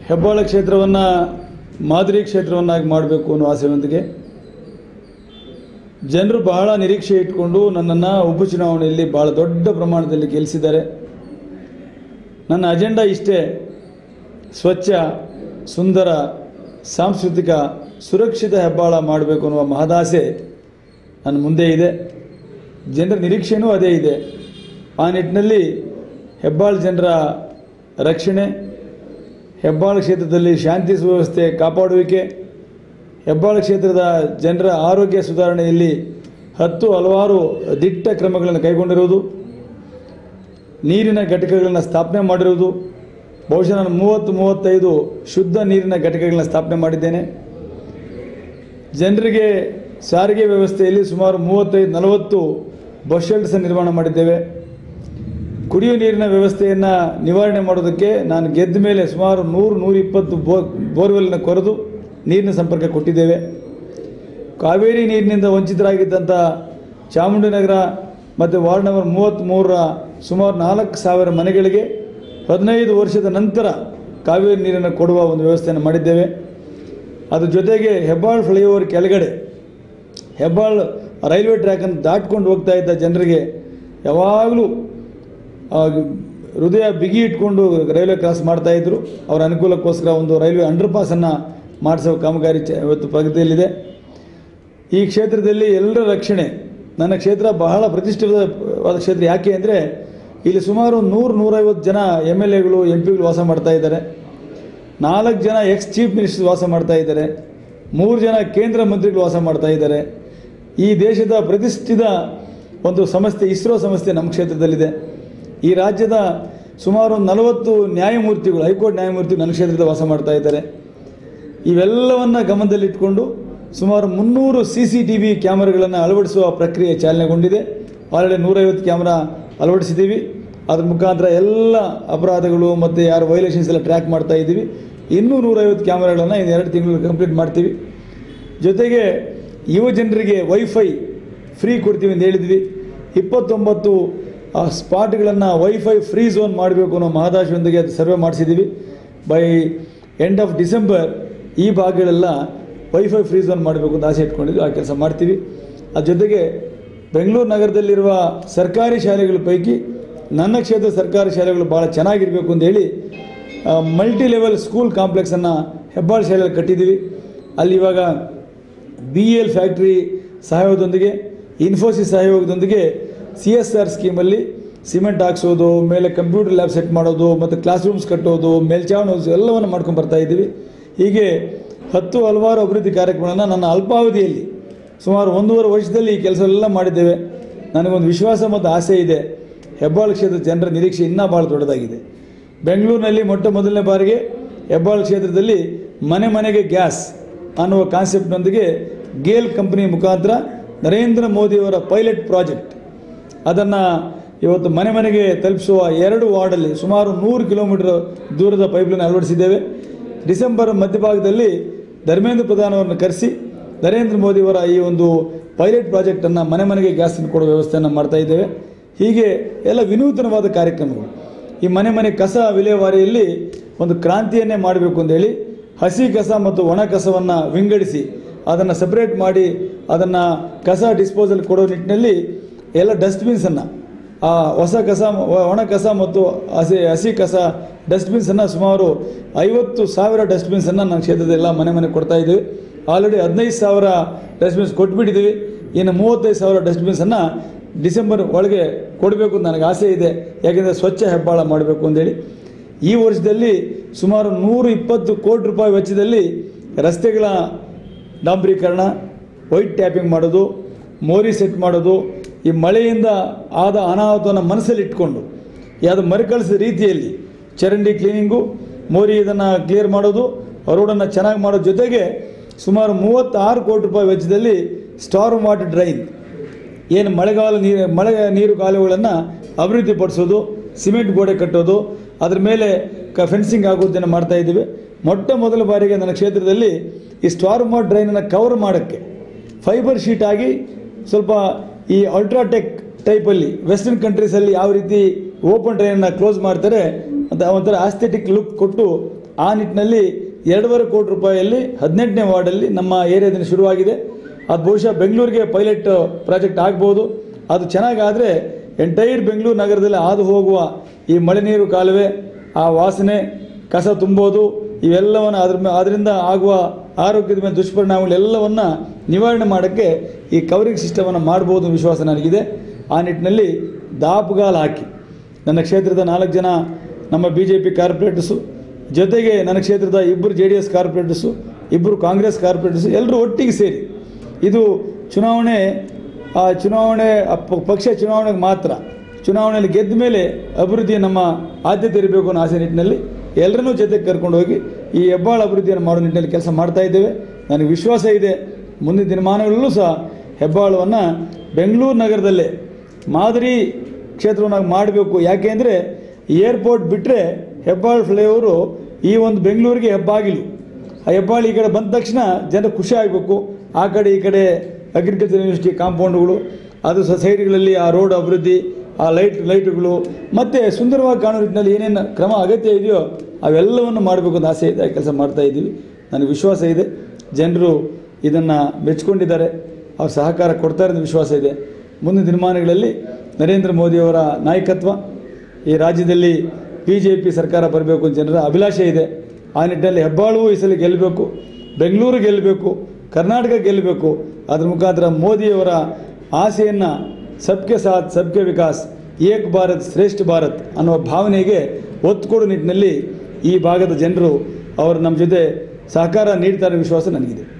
ಹೆಬ್ಬಾಳ ಕ್ಷೇತ್ರವನ್ನು ಮಾದರಿ ಕ್ಷೇತ್ರವನ್ನಾಗಿ ಮಾಡಬೇಕು ಅನ್ನೋ ಆಸೆಯೊಂದಿಗೆ ಜನರು ಬಹಳ ನಿರೀಕ್ಷೆ ಇಟ್ಕೊಂಡು ನನ್ನನ್ನು ಉಪಚುನಾವಣೆಯಲ್ಲಿ ಭಾಳ ದೊಡ್ಡ ಪ್ರಮಾಣದಲ್ಲಿ ಗೆಲ್ಲಿಸಿದ್ದಾರೆ ನನ್ನ ಅಜೆಂಡಾ ಇಷ್ಟೇ ಸ್ವಚ್ಛ ಸುಂದರ ಸಾಂಸ್ಕೃತಿಕ ಸುರಕ್ಷಿತ ಹೆಬ್ಬಾಳ ಮಾಡಬೇಕು ಅನ್ನುವ ಮಹದಾಸೆ ನನ್ನ ಮುಂದೆ ಇದೆ ಜನರ ನಿರೀಕ್ಷೆಯೂ ಅದೇ ಇದೆ ಆ ನಿಟ್ಟಿನಲ್ಲಿ ಹೆಬ್ಬಾಳ ಜನರ ರಕ್ಷಣೆ ಹೆಬ್ಬಾಳ ಕ್ಷೇತ್ರದಲ್ಲಿ ಶಾಂತಿ ಸುವ್ಯವಸ್ಥೆ ಕಾಪಾಡುವಿಕೆ ಹೆಬ್ಬಾಳ ಕ್ಷೇತ್ರದ ಜನರ ಆರೋಗ್ಯ ಸುಧಾರಣೆಯಲ್ಲಿ ಹತ್ತು ಹಲವಾರು ದಿಟ್ಟ ಕ್ರಮಗಳನ್ನು ಕೈಗೊಂಡಿರುವುದು ನೀರಿನ ಘಟಕಗಳನ್ನು ಸ್ಥಾಪನೆ ಮಾಡಿರುವುದು ಬಹುಶಃ ನಾನು ಮೂವತ್ತು ಮೂವತ್ತೈದು ಶುದ್ಧ ನೀರಿನ ಘಟಕಗಳನ್ನ ಸ್ಥಾಪನೆ ಮಾಡಿದ್ದೇನೆ ಜನರಿಗೆ ಸಾರಿಗೆ ವ್ಯವಸ್ಥೆಯಲ್ಲಿ ಸುಮಾರು ಮೂವತ್ತೈದು ನಲವತ್ತು ಬಸ್ ಶೆಲ್ಟರ್ಸ್ ನಿರ್ಮಾಣ ಮಾಡಿದ್ದೇವೆ ಕುಡಿಯುವ ನೀರಿನ ವ್ಯವಸ್ಥೆಯನ್ನು ನಿವಾರಣೆ ಮಾಡೋದಕ್ಕೆ ನಾನು ಗೆದ್ದ ಮೇಲೆ ಸುಮಾರು ನೂರು ನೂರಿಪ್ಪತ್ತು ಬೋ ಬೋರ್ವೆಲ್ನ ಕೊರೆದು ನೀರಿನ ಸಂಪರ್ಕ ಕೊಟ್ಟಿದ್ದೇವೆ ಕಾವೇರಿ ನೀರಿನಿಂದ ವಂಚಿತರಾಗಿದ್ದಂಥ ಚಾಮುಂಡಿನಗರ ಮತ್ತು ವಾರ್ಡ್ ನಂಬರ್ ಮೂವತ್ತ್ಮೂರರ ಸುಮಾರು ನಾಲ್ಕು ಸಾವಿರ ಮನೆಗಳಿಗೆ ಹದಿನೈದು ವರ್ಷದ ನಂತರ ಕಾವೇರಿ ನೀರನ್ನು ಕೊಡುವ ಒಂದು ವ್ಯವಸ್ಥೆಯನ್ನು ಮಾಡಿದ್ದೇವೆ ಅದ್ರ ಜೊತೆಗೆ ಹೆಬ್ಬಾಳ್ ಫ್ಲೈಓವರ್ ಕೆಳಗಡೆ ಹೆಬ್ಬಾಳ್ ರೈಲ್ವೆ ಟ್ರ್ಯಾಕನ್ನು ದಾಟ್ಕೊಂಡು ಹೋಗ್ತಾ ಇದ್ದ ಜನರಿಗೆ ಯಾವಾಗಲೂ ಆ, ಹೃದಯ ಬಿಗಿ ಇಟ್ಕೊಂಡು ರೈಲ್ವೆ ಕ್ರಾಸ್ ಮಾಡ್ತಾಯಿದ್ರು ಅವರ ಅನುಕೂಲಕ್ಕೋಸ್ಕರ ಒಂದು ರೈಲ್ವೆ ಅಂಡರ್ ಪಾಸನ್ನು ಮಾಡಿಸೋ ಕಾಮಗಾರಿ ಚ ಇವತ್ತು ಪ್ರಗತಿಯಲ್ಲಿದೆ ಈ ಕ್ಷೇತ್ರದಲ್ಲಿ ಎಲ್ಲರ ರಕ್ಷಣೆ ನನ್ನ ಕ್ಷೇತ್ರ ಬಹಳ ಪ್ರತಿಷ್ಠಿತವಾದ ಕ್ಷೇತ್ರ ಯಾಕೆ ಅಂದರೆ ಇಲ್ಲಿ ಸುಮಾರು ನೂರು ನೂರೈವತ್ತು ಜನ ಎಮ್ ಎಲ್ ಎಗಳು ಎಂ ಪಿಗಳು ವಾಸ ಮಾಡ್ತಾ ಇದ್ದಾರೆ ನಾಲ್ಕು ಜನ ಎಕ್ಸ್ ಚೀಫ್ ಮಿನಿಸ್ಟರ್ ವಾಸ ಮಾಡ್ತಾ ಇದ್ದಾರೆ ಮೂರು ಜನ ಕೇಂದ್ರ ಮಂತ್ರಿಗಳು ವಾಸ ಮಾಡ್ತಾ ಇದ್ದಾರೆ ಈ ದೇಶದ ಪ್ರತಿಷ್ಠಿತ ಒಂದು ಸಂಸ್ಥೆ ಇಸ್ರೋ ಸಂಸ್ಥೆ ನಮ್ಮ ಕ್ಷೇತ್ರದಲ್ಲಿದೆ ಈ ರಾಜ್ಯದ ಸುಮಾರು ನಲವತ್ತು ನ್ಯಾಯಮೂರ್ತಿಗಳು ಹೈಕೋರ್ಟ್ ನ್ಯಾಯಮೂರ್ತಿ ನನ್ನ ಕ್ಷೇತ್ರದ ವಾಸ ಮಾಡ್ತಾ ಇದ್ದಾರೆ ಇವೆಲ್ಲವನ್ನು ಗಮನದಲ್ಲಿಟ್ಕೊಂಡು ಸುಮಾರು ಮುನ್ನೂರು ಸಿ ಸಿ ಟಿ ವಿ ಕ್ಯಾಮರಾಗಳನ್ನು ಅಳವಡಿಸುವ ಪ್ರಕ್ರಿಯೆ ಚಾಲನೆಗೊಂಡಿದೆ ಆಲ್ರೆಡಿ ನೂರೈವತ್ತು ಕ್ಯಾಮ್ರಾ ಅಳವಡಿಸಿದ್ದೀವಿ ಅದ್ರ ಮುಖಾಂತರ ಎಲ್ಲ ಅಪರಾಧಗಳು ಮತ್ತು ಯಾರು ವೈಲೇಷನ್ಸ್ ಎಲ್ಲ ಟ್ರ್ಯಾಕ್ ಮಾಡ್ತಾ ಇದ್ದೀವಿ ಇನ್ನೂ ನೂರೈವತ್ತು ಕ್ಯಾಮ್ರಾಗಳನ್ನು ಇನ್ನು ಎರಡು ತಿಂಗಳು ಕಂಪ್ಲೀಟ್ ಮಾಡ್ತೀವಿ ಜೊತೆಗೆ ಯುವ ಜನರಿಗೆ ವೈಫೈ ಫ್ರೀ ಕೊಡ್ತೀವಿ ಅಂತ ಹೇಳಿದ್ವಿ ಇಪ್ಪತ್ತೊಂಬತ್ತು ಆ ಸ್ಪಾಟ್ಗಳನ್ನು ವೈಫೈ ಫ್ರೀ ಝೋನ್ ಮಾಡಬೇಕು ಅನ್ನೋ ಮಹದಾಶಿಯೊಂದಿಗೆ ಅದು ಸರ್ವೆ ಮಾಡಿಸಿದ್ದೀವಿ ಬೈ ಎಂಡ್ ಆಫ್ ಡಿಸೆಂಬರ್ ಈ ಭಾಗಗಳೆಲ್ಲ ವೈಫೈ ಫ್ರೀ ಝೋನ್ ಮಾಡಬೇಕು ಅಂತ ಆಸೆ ಇಟ್ಕೊಂಡಿದ್ವಿ ಆ ಕೆಲಸ ಮಾಡ್ತೀವಿ ಅದ್ರ ಜೊತೆಗೆ ಬೆಂಗಳೂರು ನಗರದಲ್ಲಿರುವ ಸರ್ಕಾರಿ ಶಾಲೆಗಳ ಪೈಕಿ ನನ್ನ ಕ್ಷೇತ್ರದ ಸರ್ಕಾರಿ ಶಾಲೆಗಳು ಭಾಳ ಚೆನ್ನಾಗಿರಬೇಕು ಅಂತ ಹೇಳಿ ಮಲ್ಟಿ ಲೆವೆಲ್ ಸ್ಕೂಲ್ ಕಾಂಪ್ಲೆಕ್ಸನ್ನು ಹೆಬ್ಬಾಳ ಶಾಲೆಯಲ್ಲಿ ಕಟ್ಟಿದ್ದೀವಿ ಅಲ್ಲಿ ಇವಾಗ ಬಿ ಎಲ್ ಫ್ಯಾಕ್ಟ್ರಿ ಸಹಯೋಗದೊಂದಿಗೆ ಇನ್ಫೋಸಿಸ್ ಸಹಯೋಗದೊಂದಿಗೆ ಸಿ ಎಸ್ ಆರ್ ಸ್ಕೀಮಲ್ಲಿ ಸಿಮೆಂಟ್ ಹಾಕ್ಸೋದು ಮೇಲೆ ಕಂಪ್ಯೂಟರ್ ಲ್ಯಾಬ್ ಸೆಟ್ ಮಾಡೋದು ಮತ್ತು ಕ್ಲಾಸ್ ರೂಮ್ಸ್ ಕಟ್ಟೋದು ಮೇಲ್ಚಾವಣಿ ಎಲ್ಲವನ್ನು ಮಾಡ್ಕೊಂಡು ಬರ್ತಾ ಇದ್ದೀವಿ ಹೀಗೆ ಹತ್ತು ಹಲವಾರು ಅಭಿವೃದ್ಧಿ ಕಾರ್ಯಕ್ರಮಗಳನ್ನು ನನ್ನ ಅಲ್ಪಾವಧಿಯಲ್ಲಿ ಸುಮಾರು ಒಂದೂವರೆ ವರ್ಷದಲ್ಲಿ ಈ ಕೆಲಸ ಎಲ್ಲ ಮಾಡಿದ್ದೇವೆ ನನಗೊಂದು ವಿಶ್ವಾಸ ಮತ್ತು ಆಸೆ ಇದೆ ಹೆಬ್ಬಾಳ ಕ್ಷೇತ್ರದ ಜನರ ನಿರೀಕ್ಷೆ ಇನ್ನೂ ಭಾಳ ದೊಡ್ಡದಾಗಿದೆ ಬೆಂಗಳೂರಿನಲ್ಲಿ ಮೊಟ್ಟ ಮೊದಲನೇ ಬಾರಿಗೆ ಹೆಬ್ಬಾಳ ಕ್ಷೇತ್ರದಲ್ಲಿ ಮನೆ ಮನೆಗೆ ಗ್ಯಾಸ್ ಅನ್ನುವ ಕಾನ್ಸೆಪ್ಟ್ನೊಂದಿಗೆ ಗೇಲ್ ಕಂಪನಿ ಮುಖಾಂತರ ನರೇಂದ್ರ ಮೋದಿಯವರ ಪೈಲಟ್ ಪ್ರಾಜೆಕ್ಟ್ ಅದನ್ನು ಇವತ್ತು ಮನೆ ಮನೆಗೆ ತಲುಪಿಸುವ ಎರಡು ವಾರ್ಡಲ್ಲಿ ಸುಮಾರು ನೂರು ಕಿಲೋಮೀಟರ್ ದೂರದ ಪೈಪ್ಲೈನ್ ಅಳವಡಿಸಿದ್ದೇವೆ ಡಿಸೆಂಬರ್ ಮಧ್ಯಭಾಗದಲ್ಲಿ ಧರ್ಮೇಂದ್ರ ಪ್ರಧಾನ್ ಅವರನ್ನು ಕರೆಸಿ ನರೇಂದ್ರ ಮೋದಿಯವರ ಈ ಒಂದು ಪೈಲಟ್ ಪ್ರಾಜೆಕ್ಟನ್ನು ಮನೆ ಮನೆಗೆ ಗ್ಯಾಸನ್ನು ಕೊಡುವ ವ್ಯವಸ್ಥೆಯನ್ನು ಮಾಡ್ತಾ ಇದ್ದೇವೆ ಹೀಗೆ ಎಲ್ಲ ವಿನೂತನವಾದ ಕಾರ್ಯಕ್ರಮಗಳು ಈ ಮನೆ ಮನೆ ಕಸ ವಿಲೇವಾರಿಯಲ್ಲಿ ಒಂದು ಕ್ರಾಂತಿಯನ್ನೇ ಮಾಡಬೇಕು ಅಂತೇಳಿ ಹಸಿ ಕಸ ಮತ್ತು ಒಣ ಕಸವನ್ನು ವಿಂಗಡಿಸಿ ಅದನ್ನು ಸಪ್ರೇಟ್ ಮಾಡಿ ಅದನ್ನು ಕಸ ಡಿಸ್ಪೋಸಲ್ ಕೊಡೋ ನಿಟ್ಟಿನಲ್ಲಿ ಎಲ್ಲ ಡಸ್ಟ್ಬಿನ್ಸನ್ನು ಆ ಹೊಸ ಕಸ ಒ- ಒಣ ಕಸ ಮತ್ತು ಹಸಿ ಹಸಿ ಕಸ ಡಸ್ಟ್ಬಿನ್ಸನ್ನು ಸುಮಾರು ಐವತ್ತು ಸಾವಿರ ಡಸ್ಟ್ಬಿನ್ಸನ್ನು ನನ್ನ ಕ್ಷೇತ್ರದೆಲ್ಲ ಮನೆ ಮನೆ ಕೊಡ್ತಾ ಇದ್ದೀವಿ ಆಲ್ರೆಡಿ ಹದಿನೈದು ಸಾವಿರ ಡಸ್ಟ್ಬಿನ್ಸ್ ಕೊಟ್ಬಿಟ್ಟಿದ್ದೀವಿ ಇನ್ನು ಮೂವತ್ತೈದು ಸಾವಿರ ಡಸ್ಟ್ಬಿನ್ಸನ್ನು ಡಿಸೆಂಬರ್ ಒಳಗೆ ಕೊಡಬೇಕು ಅಂತ ನನಗೆ ಆಸೆ ಇದೆ ಯಾಕೆಂದರೆ ಸ್ವಚ್ಛ ಹೆಬ್ಬಾಳ ಮಾಡಬೇಕು ಅಂತೇಳಿ ಈ ವರ್ಷದಲ್ಲಿ ಸುಮಾರು ನೂರು ಇಪ್ಪತ್ತು ಕೋಟಿ ರೂಪಾಯಿ ವೆಚ್ಚದಲ್ಲಿ ರಸ್ತೆಗಳ ಡಾಂಬರೀಕರಣ ವೈಟ್ ಟ್ಯಾಪಿಂಗ್ ಮಾಡೋದು ಮೋರಿ ಸೆಟ್ ಮಾಡೋದು ಈ ಮಳೆಯಿಂದ ಆದ ಅನಾಹುತವನ್ನು ಮನಸ್ಸಲ್ಲಿ ಇಟ್ಕೊಂಡು ಯಾವುದು ಮರುಕಳಿಸಿದ ರೀತಿಯಲ್ಲಿ ಚರಂಡಿ ಕ್ಲೀನಿಂಗು ಮೋರಿ ಇದನ್ನು ಕ್ಲಿಯರ್ ಮಾಡೋದು ರೋಡನ್ನು ಚೆನ್ನಾಗಿ ಮಾಡೋ ಜೊತೆಗೆ ಸುಮಾರು ಮೂವತ್ತಾರು ಕೋಟಿ ರೂಪಾಯಿ ವೆಚ್ಚದಲ್ಲಿ ಸ್ಟಾರ್ಮ್ ವಾಟರ್ ಡ್ರೈನ್ ಏನು ಮಳೆಗಾಲ ನೀರು ಮಳೆ ನೀರು ಕಾಲುವೆಗಳನ್ನು ಅಭಿವೃದ್ಧಿಪಡಿಸೋದು ಸಿಮೆಂಟ್ ಗೋಡೆ ಕಟ್ಟೋದು ಅದ್ರ ಮೇಲೆ ಕ ಫೆನ್ಸಿಂಗ್ ಆಗೋದನ್ನು ಮಾಡ್ತಾ ಇದ್ದೀವಿ ಮೊಟ್ಟ ಮೊದಲ ಬಾರಿಗೆ ನನ್ನ ಕ್ಷೇತ್ರದಲ್ಲಿ ಈ ಸ್ಟಾರ್ಮ್ ವಾಟರ್ ಡ್ರೈನನ್ನು ಕವರ್ ಮಾಡೋಕ್ಕೆ ಫೈಬರ್ ಶೀಟ್ ಆಗಿ ಸ್ವಲ್ಪ ಈ ಅಲ್ಟ್ರಾಟೆಕ್ ಟೈಪಲ್ಲಿ ವೆಸ್ಟರ್ನ್ ಕಂಟ್ರೀಸಲ್ಲಿ ಯಾವ ರೀತಿ ಓಪನ್ ಡ್ರೈನನ್ನು ಕ್ಲೋಸ್ ಮಾಡ್ತಾರೆ ಅಂತ ಒಂಥರ ಆಸ್ಥೆಟಿಕ್ ಲುಕ್ ಕೊಟ್ಟು ಆ ನಿಟ್ಟಿನಲ್ಲಿ ಎರಡೂವರೆ ಕೋಟಿ ರೂಪಾಯಿಯಲ್ಲಿ ಹದಿನೆಂಟನೇ ವಾರ್ಡಲ್ಲಿ ನಮ್ಮ ಏರಿಯಾದಿಂದ ಶುರುವಾಗಿದೆ ಅದು ಬಹುಶಃ ಬೆಂಗಳೂರಿಗೆ ಪೈಲಟ್ ಪ್ರಾಜೆಕ್ಟ್ ಆಗ್ಬೋದು ಅದು ಚೆನ್ನಾಗಾದರೆ ಎಂಟೈರ್ ಬೆಂಗಳೂರು ನಗರದಲ್ಲಿ ಹಾದು ಹೋಗುವ ಈ ಮಳೆ ನೀರು ಕಾಲುವೆ ಆ ವಾಸನೆ ಕಸ ತುಂಬೋದು ಇವೆಲ್ಲವನ್ನು ಅದ್ರ ಮೇ ಅದರಿಂದ ಆಗುವ ಆರೋಗ್ಯದ ಮೇಲೆ ದುಷ್ಪರಿಣಾಮಗಳೆಲ್ಲವನ್ನು ನಿವಾರಣೆ ಮಾಡೋಕ್ಕೆ ಈ ಕವರಿಂಗ್ ಸಿಸ್ಟಮನ್ನು ಮಾಡ್ಬೋದು ಅನ್ನೋ ವಿಶ್ವಾಸ ನನಗಿದೆ ಆ ನಿಟ್ಟಿನಲ್ಲಿ ದಾಪುಗಾಲು ಹಾಕಿ ನನ್ನ ಕ್ಷೇತ್ರದ ನಾಲ್ಕು ಜನ ನಮ್ಮ ಬಿ ಜೆ ಪಿ ಕಾರ್ಪೊರೇಟರ್ಸು ಜೊತೆಗೆ ನನ್ನ ಕ್ಷೇತ್ರದ ಇಬ್ಬರು ಜೆ ಡಿ ಎಸ್ ಕಾರ್ಪೊರೇಟರ್ಸು ಇಬ್ಬರು ಕಾಂಗ್ರೆಸ್ ಕಾರ್ಪೊರೇಟರ್ಸು ಎಲ್ಲರೂ ಒಟ್ಟಿಗೆ ಸೇರಿ ಇದು ಚುನಾವಣೆ ಆ ಚುನಾವಣೆ ಆ ಪ- ಪಕ್ಷ ಚುನಾವಣೆಗೆ ಮಾತ್ರ ಚುನಾವಣೆಯಲ್ಲಿ ಗೆದ್ದ ಮೇಲೆ ಅಭಿವೃದ್ಧಿ ನಮ್ಮ ಆದ್ಯತೆ ಇರಬೇಕು ಅನ್ನೋ ಆಸೆ ನಿಟ್ಟಿನಲ್ಲಿ ಎಲ್ಲರನ್ನೂ ಜೊತೆಗೆ ಕರ್ಕೊಂಡು ಹೋಗಿ ಈ ಹೆಬ್ಬಾಳ ಅಭಿವೃದ್ಧಿಯನ್ನು ಮಾಡೋ ನಿಟ್ಟಿನಲ್ಲಿ ಕೆಲಸ ಮಾಡ್ತಾ ಇದ್ದೇವೆ ನನಗೆ ವಿಶ್ವಾಸ ಇದೆ ಮುಂದಿನ ದಿನಮಾನಗಳಲ್ಲೂ ಸಹ ಹೆಬ್ಬಾಳವನ್ನು ಬೆಂಗಳೂರು ನಗರದಲ್ಲೇ ಮಾದರಿ ಕ್ಷೇತ್ರವನ್ನಾಗಿ ಮಾಡಬೇಕು ಯಾಕೆ ಅಂದರೆ ಏರ್ಪೋರ್ಟ್ ಬಿಟ್ಟರೆ ಹೆಬ್ಬಾಳು ಫ್ಲೈಓವರು ಈ ಒಂದು ಬೆಂಗಳೂರಿಗೆ ಹೆಬ್ಬಾಗಿಲು ಆ ಹೆಬ್ಬಾಳು ಈ ಕಡೆ ಬಂದ ತಕ್ಷಣ ಜನ ಖುಷಿ ಆಗಬೇಕು ಆ ಕಡೆ ಈ ಕಡೆ ಅಗ್ರಿಕಲ್ಚರ್ ಯೂನಿವರ್ಸಿಟಿ ಕಾಂಪೌಂಡ್ಗಳು ಅದು ಸ ಸೈಡ್ಗಳಲ್ಲಿ ಆ ರೋಡ್ ಅಭಿವೃದ್ಧಿ ಆ ಲೈಟ್ ಲೈಟ್ಗಳು ಮತ್ತು ಸುಂದರವಾಗಿ ಕಾಣೋ ನಿಟ್ಟಿನಲ್ಲಿ ಏನೇನು ಕ್ರಮ ಅಗತ್ಯ ಇದೆಯೋ ಅವೆಲ್ಲವನ್ನು ಮಾಡಬೇಕು ಅಂತ ಆಸೆ ಇದೆ ಆ ಕೆಲಸ ಮಾಡ್ತಾ ಇದ್ದೀವಿ ನನಗೆ ವಿಶ್ವಾಸ ಇದೆ ಜನರು ಇದನ್ನು ಮೆಚ್ಕೊಂಡಿದ್ದಾರೆ ಅವ್ರ ಸಹಕಾರ ಕೊಡ್ತಾರೆ ಅಂತ ವಿಶ್ವಾಸ ಇದೆ ಮುಂದಿನ ದಿನಮಾನಗಳಲ್ಲಿ ನರೇಂದ್ರ ಮೋದಿಯವರ ನಾಯಕತ್ವ ಈ ರಾಜ್ಯದಲ್ಲಿ ಬಿ ಜೆ ಪಿ ಸರ್ಕಾರ ಬರಬೇಕು ಅಂತ ಜನರ ಅಭಿಲಾಷೆ ಇದೆ ಆ ನಿಟ್ಟಿನಲ್ಲಿ ಹೆಬ್ಬಾಳು ಈ ಸಲ ಗೆಲ್ಲಬೇಕು ಬೆಂಗಳೂರು ಗೆಲ್ಲಬೇಕು ಕರ್ನಾಟಕ ಗೆಲ್ಲಬೇಕು ಅದ್ರ ಮುಖಾಂತರ ಮೋದಿಯವರ ಆಸೆಯನ್ನು ಸಬ್ಕೆ ಸಾಥ್ ಸಬ್ಕೆ ವಿಕಾಸ್ ಏಕ್ ಭಾರತ್ ಶ್ರೇಷ್ಠ ಭಾರತ್ ಅನ್ನುವ ಭಾವನೆಗೆ ಒತ್ತು ಕೊಡೋ ನಿಟ್ಟಿನಲ್ಲಿ ಈ ಭಾಗದ ಜನರು ಅವರು ನಮ್ಮ ಜೊತೆ ಸಹಕಾರ ನೀಡ್ತಾರೆ ವಿಶ್ವಾಸ ನನಗಿದೆ